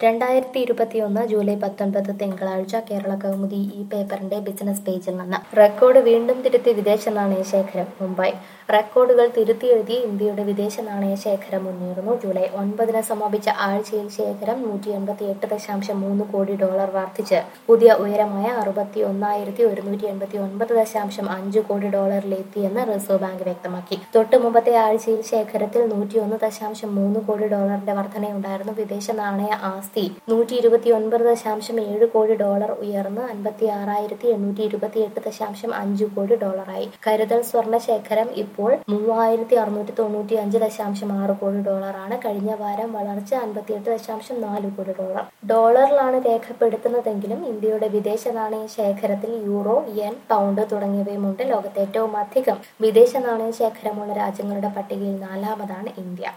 രണ്ടായിരത്തി ഇരുപത്തിയൊന്ന് ജൂലൈ പത്തൊൻപത് തിങ്കളാഴ്ച കേരള കൗമുദി ഈ പേപ്പറിന്റെ ബിസിനസ് പേജിൽ നിന്ന് റെക്കോർഡ് വീണ്ടും തിരുത്തി വിദേശ നാണയ ശേഖരം മുംബൈ റെക്കോർഡുകൾ തിരുത്തിയെഴുതി ഇന്ത്യയുടെ വിദേശ നാണയ ശേഖരം മുന്നേറുന്നു ജൂലൈ ഒൻപതിന് സമാപിച്ച ആഴ്ചയിൽ ശേഖരം നൂറ്റി എൺപത്തി എട്ട് ദശാംശം മൂന്ന് കോടി ഡോളർ വർദ്ധിച്ച് പുതിയ ഉയരമായ അറുപത്തി ഒന്നായിരത്തി ഒരുന്നൂറ്റി എൺപത്തി ഒൻപത് ദശാംശം അഞ്ച് കോടി ഡോളറിലെത്തിയെന്ന് റിസർവ് ബാങ്ക് വ്യക്തമാക്കി തൊട്ട് മുമ്പത്തെ ആഴ്ചയിൽ ശേഖരത്തിൽ നൂറ്റിയൊന്ന് ദശാംശം മൂന്ന് കോടി ഡോളറിന്റെ വർധനയുണ്ടായിരുന്നു വിദേശ നാണയ ആസ്തി നൂറ്റി ഇരുപത്തി ഒൻപത് ദശാംശം ഏഴ് കോടി ഡോളർ ഉയർന്ന് അൻപത്തി ആറായിരത്തി എണ്ണൂറ്റി ഇരുപത്തി എട്ട് ദശാംശം അഞ്ച് കോടി ഡോളറായി കരുതൽ സ്വർണ്ണ ശേഖരം ഇപ്പോൾ മൂവായിരത്തി അറുന്നൂറ്റി തൊണ്ണൂറ്റി അഞ്ച് ദശാംശം ആറ് കോടി ഡോളറാണ് കഴിഞ്ഞ വാരം വളർച്ച അൻപത്തിയെട്ട് ദശാംശം നാല് കോടി ഡോളർ ഡോളറിലാണ് രേഖപ്പെടുത്തുന്നതെങ്കിലും ഇന്ത്യയുടെ വിദേശ നാണയ ശേഖരത്തിൽ യൂറോ യെൻ പൗണ്ട് തുടങ്ങിയവയുമുണ്ട് ലോകത്തെ ഏറ്റവും അധികം വിദേശ നാണയ ശേഖരമുള്ള രാജ്യങ്ങളുടെ പട്ടികയിൽ നാലാമതാണ് ഇന്ത്യ